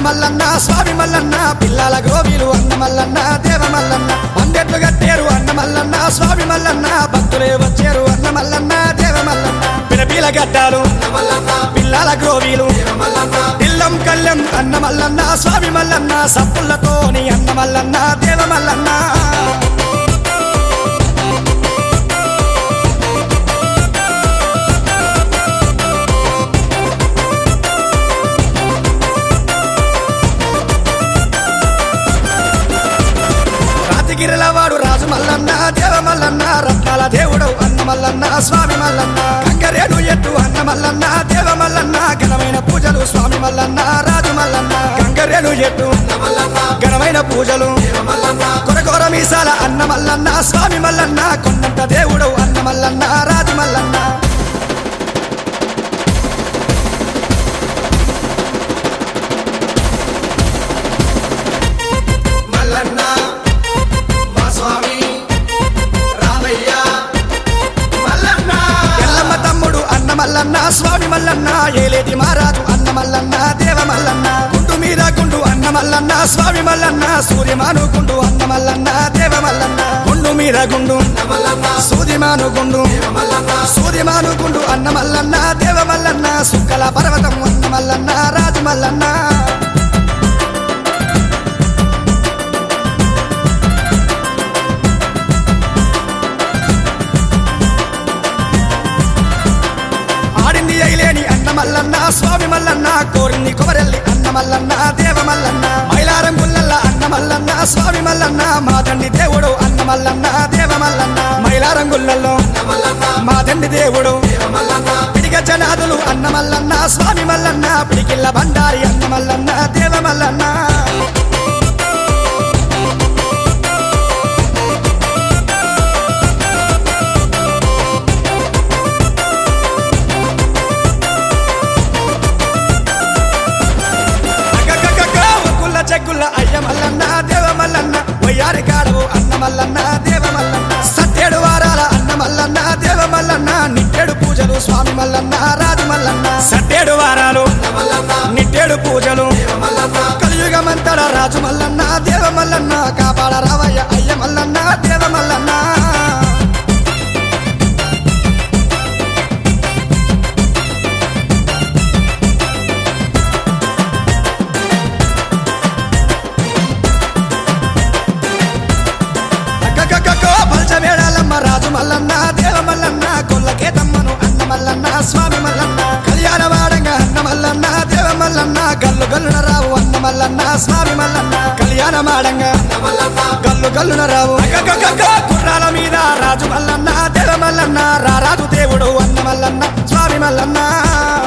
మల్లన్న స్వామి మల్లన్న పిల్లల గోవిలు అన్న మల్లన్న దేవ మల్లన్న అందెట్లు కట్టారు అన్న మల్లన్న స్వామి మల్లన్న భక్తులే వచ్చారు అన్న మల్లన్న దేవ మల్లన్న పిలపిల గడ్డాలు పిల్లల గ్రోవీలు ఇల్లం కళ్ళం అన్న మల్లన్న స్వామి మల్లన్న సప్పులతోని అన్న మల్లన్న దేవ మల్లన్న రాతిగిరిల వాడు రాజు మల్లన్న దేవ మల్లన్న రత్నాల దేవుడు అన్న మల్లన్న స్వామి మల్లన్న కంకరేడు ఎట్టు అన్న మల్లన్న దేవ మల్లన్న ఘనమైన పూజలు స్వామి మల్లన్న రాజు మల్లన్న కంకరేడు ఎట్టు ఘనమైన పూజలు కొరకొర మీసాల అన్న మల్లన్న స్వామి మల్లన్న కొండంత దేవుడు అన్న మల్లన్న రాజు మల్లన్న మల్లన్న మా స్వామి రామయ్య మల్లన్న ఎల్లమ్మ తమ్ముడు అన్న మల్లన్న స్వామి మల్లన్న ఏలేటి మారాజు అన్న మల్లన్న దేవ మల్లన్న గుండు మీద గుండు అన్న మల్లన్న స్వామి మల్లన్న సూర్యమాను గుండు అన్న మల్లన్న దేవ మల్లన్న గుండు మీద గుండు మల్లన్న సూర్యమాను గుండు మల్లన్న సూర్యమాను గుండు అన్న మల్లన్న దేవ మల్లన్న సుక్కల పర్వతం అన్న మల్లన్న రాజు మల్లన్న ఆడింది అయిలేని అన్న మల్లన్న స్వామి మల్లన్న కోరింది కొమరెల్లి అన్న మల్లన్న దేవ మల్లన్న మైలారం గుల్లల్ల అన్న మల్లన్న స్వామి మల్లన్న మా తండ్రి దేవుడు అన్న మల్లన్న దేవ మల్లన్న మైలారం గుల్లల్లో మల్లన్న మా తండ్రి దేవుడు మల్లన్న పిడిగ జనాదులు అన్న మల్లన్న స్వామి మల్లన్న పిడికిల్ల బండారి అన్న మల్లన్న దేవ మల్లన్న అగ్గగ్గగ్గగ్గ, ఒక్కుల్ల చెక్కుల్ల అయ్య మల్లన్న దేవ మల్లన్న వయ్యారి కాడవు అన్న మల్లన్న దేవ మల్లన్న సత్యేడు వారాల అన్న మల్లన్న దేవ మల్లన్న నిట్టెడు పూజలు స్వామి మల్లన్న రాజు మల్లన్న సత్యేడు వారాలు మల్లన్న నిట్టేడు పూజలు మల్లన్న కలియుగమంతడ రాజు మల్లన్న దేవ మల్లన్న కాపాడ రావయ్య అయ్య మల్లన్న దేవ మల్లన్న అక్కకక్కకో పల్చవేడాలమ్మ రాజు మల్లన్న దేవ మల్లన్న కొల్లకే తమ్మను అన్న మల్లన్న స్వామి మల్లన్న కళ్యాణ వాడంగా అన్న మల్లన్న దేవ మల్లన్న గల్లు గల్లున రావు అన్న మల్లన్న స్వామి మల్లన్న కళ్యాణ మాడంగా మల్లన్న గల్లు గల్లున రావు అక్కకక్కకో కుర్రాల మీద రాజు మల్లన్న దేవ మల్లన్న రారాజు దేవుడు అన్న మల్లన్న స్వామి మల్లన్న